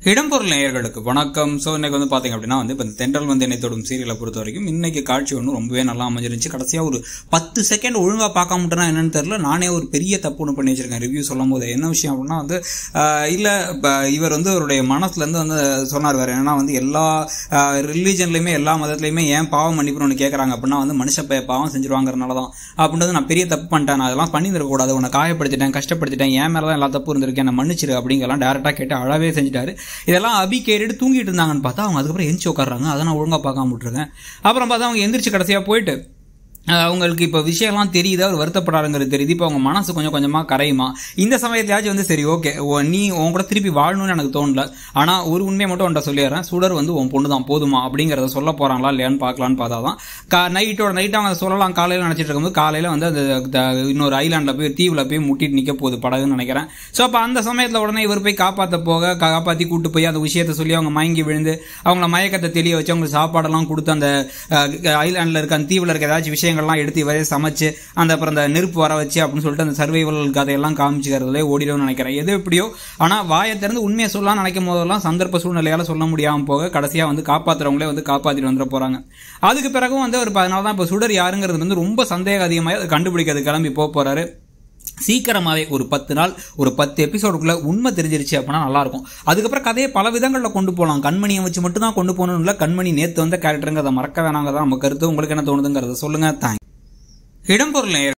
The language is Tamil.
இடம்பொருள் நேயர்களுக்கு வணக்கம் ஸோ இன்னைக்கு வந்து பார்த்தீங்க அப்படின்னா வந்து இப்போ இந்த தென்றல் வந்து என்னை தொடும் சீரியலை பொறுத்த வரைக்கும் இன்னைக்கு காட்சி ஒன்று ரொம்பவே நல்லா அமைஞ்சிருந்துச்சு கடைசியாக ஒரு பத்து செகண்ட் ஒழுங்காக பார்க்க முட்டேனா என்னன்னு தெரியல நானே ஒரு பெரிய தப்பு ஒன்று பண்ணி வச்சிருக்கேன் ரிவ்யூ சொல்லும் போது என்ன விஷயம் அப்படின்னா வந்து இல்லை இவர் வந்து அவருடைய மனசுலேருந்து வந்து சொன்னார் வேறு என்னன்னா வந்து எல்லா ரிலீஜன்லையுமே எல்லா மதத்துலையுமே ஏன் பாவம் மன்னிப்புன்னு ஒன்று கேட்குறாங்க அப்படின்னா வந்து மனுஷ பய பாவம் செஞ்சிருவாங்கிறனால தான் அப்படின்றது நான் பெரிய தப்பு பண்ணிட்டேன் நான் அதெல்லாம் பண்ணியிருக்கக்கூடாது உன்னை காயப்படுத்திட்டேன் கஷ்டப்படுத்திட்டேன் ஏன் மேலே தான் எல்லா தப்பு இருந்திருக்கேன் என்ன மன்னிச்சிரு அப்படிங்கலாம் டேரெக்டாக கேட்டு அழவே செஞ்சுட்டாரு இதெல்லாம் அபி கேட்டுட்டு தூங்கிட்டு இருந்தாங்கன்னு பார்த்தா அவங்க அதுக்கப்புறம் எந்திச்சு உட்காடுறாங்க அதை நான் ஒழுங்காக பார்க்காம விட்டுருக்கேன் அப்புறம் பார்த்தா அவங்க எந்திரிச்சு கடைசியாக போயிட்டு அஹ் அவங்களுக்கு இப்போ விஷயம்லாம் தெரியுது அவர் வருத்தப்படாருங்கிறது தெரியுது இப்போ அவங்க மனசு கொஞ்சம் கொஞ்சமாக கரையுமா இந்த சமயத்திலாச்சும் வந்து சரி ஓகே நீ உன் கூட திருப்பி வாழணும்னு எனக்கு தோணல ஆனால் ஒரு உண்மையை மட்டும் உன்ட்ட சொல்லிடுறேன் சுடர் வந்து உன் பொண்ணு தான் போதுமா அப்படிங்கிறத சொல்ல போகிறாங்களா இல்லையான்னு பார்க்கலான்னு பார்த்தா தான் கா நைட்டோட நைட் அவங்க சொல்லலாம் காலையில் நினச்சிட்டு இருக்கும்போது காலையில் வந்து அந்த த- இன்னொரு ஐலாண்டில் போய் தீவில் போய் முட்டிட்டு நிற்க போகுது படகுன்னு நினைக்கிறேன் ஸோ அப்போ அந்த சமயத்தில் உடனே இவர் போய் காப்பாற்ற போக காப்பாற்றி கூட்டு போய் அந்த விஷயத்தை சொல்லி அவங்க மயங்கி விழுந்து அவங்கள மயக்கத்தை தெளிய வச்சு அவங்களுக்கு சாப்பாடெல்லாம் கொடுத்து அந்த ஐலாண்டில் இருக்க அந்த தீவில் இருக்க ஏதாச்சும் விஷயங்கள்லாம் எடுத்து இவரே சமைச்சு அந்த அப்புறம் அந்த நெருப்பு வர வச்சு அப்படின்னு சொல்லிட்டு அந்த சர்வைவல் கதையெல்லாம் காமிச்சுக்கிறதுலே ஓடிடும்னு நினைக்கிறேன் எது எப்படியோ ஆனால் வாயை திறந்து உண்மையை சொல்லலாம் நினைக்கும் போதெல்லாம் சந்தர்ப்ப சூழ்நிலையால சொல்ல முடியாமல் போக கடைசியாக வந்து காப்பாத்துறவங்களே வந்து காப்பாற்றிட்டு வந்துட போகிறாங்க அதுக்கு பிறகும் வந்து ஒரு அதனால தான் இப்போ சுடர் யாருங்கிறது வந்து ரொம்ப சந்தேகம் அதிகமாக அதை கண்டுபிடிக்கிறது கிளம்பி போக போகிறாரு சீக்கிரமாவே ஒரு பத்து நாள் ஒரு பத்து எபிசோடுக்குள்ள உண்மை தெரிஞ்சிருச்சு அப்படின்னா நல்லா இருக்கும் அதுக்கப்புறம் கதையை பல விதங்களில் கொண்டு போகலாம் கண்மணியை வச்சு மட்டும் தான் கொண்டு போகணும் இல்லை கண்மணி நேற்று வந்த கேரக்டருங்கிறத மறக்க வேணாங்கிறத நம்ம கருத்து உங்களுக்கு என்ன தோணுதுங்கிறத சொல்லுங்க தேங்க் இடம்பொருள் நேயர்